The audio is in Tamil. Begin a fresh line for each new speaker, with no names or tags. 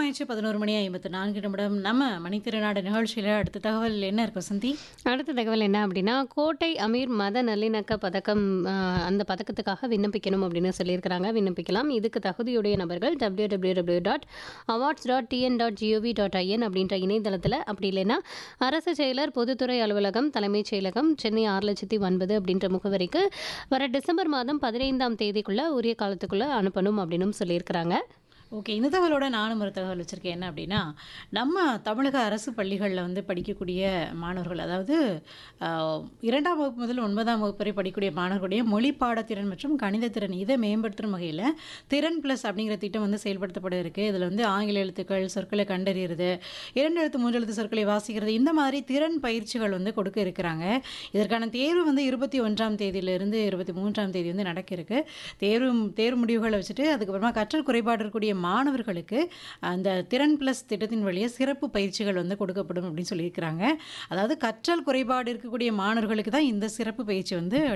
ஆயிடுச்சு பதினோரு மணி ஐம்பத்து நான்கு நிமிடம் நம்ம மணித்திருநாடு நிகழ்ச்சியில் அடுத்த தகவல் என்ன இருக்கு வசந்தி
அடுத்த தகவல் என்ன அப்படின்னா கோட்டை அமீர் மத நல்லிணக்க பதக்கம் ஆஹ், அந்த பதக்கத்துக்காக விண்ணப்பிக்கணும் அப்படின்னு சொல்லியிருக்கிறாங்க விண்ணப்பிக்கலாம் இதுக்கு தகுதியுடைய நபர்கள் W W W dot awards dot TN dot GOV dot IN அப்படின்ற இணையதளத்தில் அப்படி இல்லைன்னா அரசு செயலர் பொதுத்துறை அலுவலகம் தலைமைச் செயலகம் சென்னை ஆறு லட்சத்தி ஒன்பது அப்படின்ற முகவரிக்கு வர டிசம்பர் மாதம் பதினைந்தாம் தேதிக்குள்ள உரிய காலத்துக்குள்ள அனுப்பணும் அப்படின்னு சொல்லியிருக்கிறாங்க
ஓகே இந்த தகவலோட நானும் ஒரு தகவல் வச்சுருக்கேன் என்ன அப்படின்னா நம்ம தமிழக அரசு பள்ளிகளில் வந்து படிக்கக்கூடிய மாணவர்கள் அதாவது ஆஹ், இரண்டாம் வகுப்பு முதல் ஒன்பதாம் வகுப்பு வரை படிக்கக்கூடிய மாணவர்களுடைய மொழி பாடத்திறன் மற்றும் கணித திறன் இதை மேம்படுத்தும் வகையில் திறன் ப்ளஸ் அப்படிங்கிற திட்டம் வந்து செயல்படுத்தப்பட இருக்கு இதில் வந்து ஆங்கில எழுத்துக்கள் சொற்களை கண்டறியறது இரண்டு எழுத்து மூன்று எழுத்து சொற்களை வாசிக்கிறது இந்த மாதிரி திறன் பயிற்சிகள் வந்து கொடுக்க இருக்கிறாங்க இதற்கான தேர்வு வந்து இருபத்தி ஒன்றாம் தேதியிலிருந்து இருபத்தி மூன்றாம் தேதி வந்து நடக்க இருக்கு தேர்வு தேர்வு முடிவுகளை வச்சுட்டு அதுக்கப்புறமா கற்றல் குறைபாடு இருக்கக்கூடிய மாணவர்களுக்கு அந்த திறன் ப்ளஸ் திட்டத்தின் வழியாக சிறப்பு பயிற்சிகள் வந்து கொடுக்கப்படும் அப்படின்னு சொல்லியிருக்கிறாங்க அதாவது கற்றல் குறைபாடு இருக்கக்கூடிய மாணவர்களுக்கு தான் இந்த சிறப்பு பயிற்சி வந்து